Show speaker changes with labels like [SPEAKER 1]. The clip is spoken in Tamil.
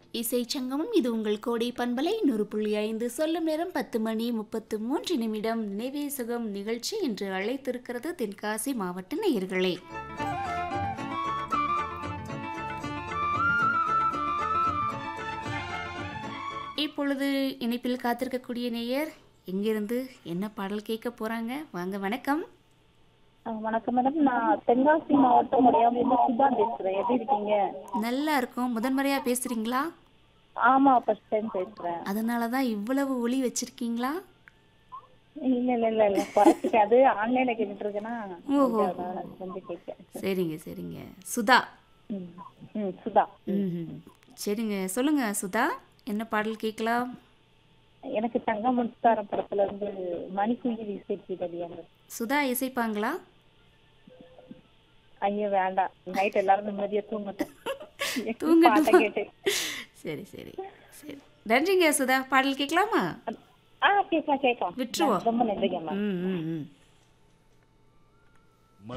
[SPEAKER 1] இசை சங்கமம் இது உங்கள் கோடை பண்பலை நூறு புள்ளி ஐந்து சொல்லும் நேரம் பத்து மணி முப்பத்து மூன்று நிமிடம் நினைவே சுகம் நிகழ்ச்சி என்று அழைத்திருக்கிறது தென்காசி மாவட்ட நேயர்களே இப்பொழுது இணைப்பில் காத்திருக்கக்கூடிய நேயர் எங்கிருந்து என்ன பாடல் கேட்க போறாங்க வாங்க வணக்கம்
[SPEAKER 2] ஆ, வணக்கம் மேடம் நான் தென்காசி மாவட்டம் உடையாமலேருந்து சுதா பேசுறேன் எப்படி இருக்கீங்க
[SPEAKER 1] நல்லா இருக்கும் முதன்முறையா பேசுறீங்களா
[SPEAKER 2] ஆமா ஃபர்ஸ்ட் டைம் பேசுறேன்
[SPEAKER 1] அதனால தான் இவ்வளவு ஒளி வச்சிருக்கீங்களா
[SPEAKER 2] இல்ல இல்ல இல்ல இல்ல குறைச்சிக்க அது ஆன்லைன்ல கேட்டுட்டு இருக்கேன்னா
[SPEAKER 1] ஓஹோ.
[SPEAKER 2] அதனால கொஞ்சம் கேட்க
[SPEAKER 1] சரிங்க சரிங்க சுதா
[SPEAKER 2] ம் ம் சுதா
[SPEAKER 1] ம் சரிங்க சொல்லுங்க சுதா என்ன பாடல் கேட்கலாம்
[SPEAKER 2] எனக்கு தங்க முத்தாரம் படத்துல இருந்து மணிக்குயில் இசைக்கு தெரியாங்க
[SPEAKER 1] சுதா இசைப்பாங்களா
[SPEAKER 2] ஐயோ வேண்டாம் நைட் எல்லாரும் நிம்மதியா தூங்கட்டும்
[SPEAKER 1] தூங்கட்டும்.
[SPEAKER 2] பாட்டை கேட்டு
[SPEAKER 1] சரி சரி சரி நன்றிங்க சுதா பாடல் கேட்கலாமா
[SPEAKER 2] ஆ கேட்கலாம் கேட்கலாம்
[SPEAKER 1] விட்டுருவோம்.
[SPEAKER 2] ரொம்ப நன்றிங்க மேம்
[SPEAKER 1] ம் ம் ம்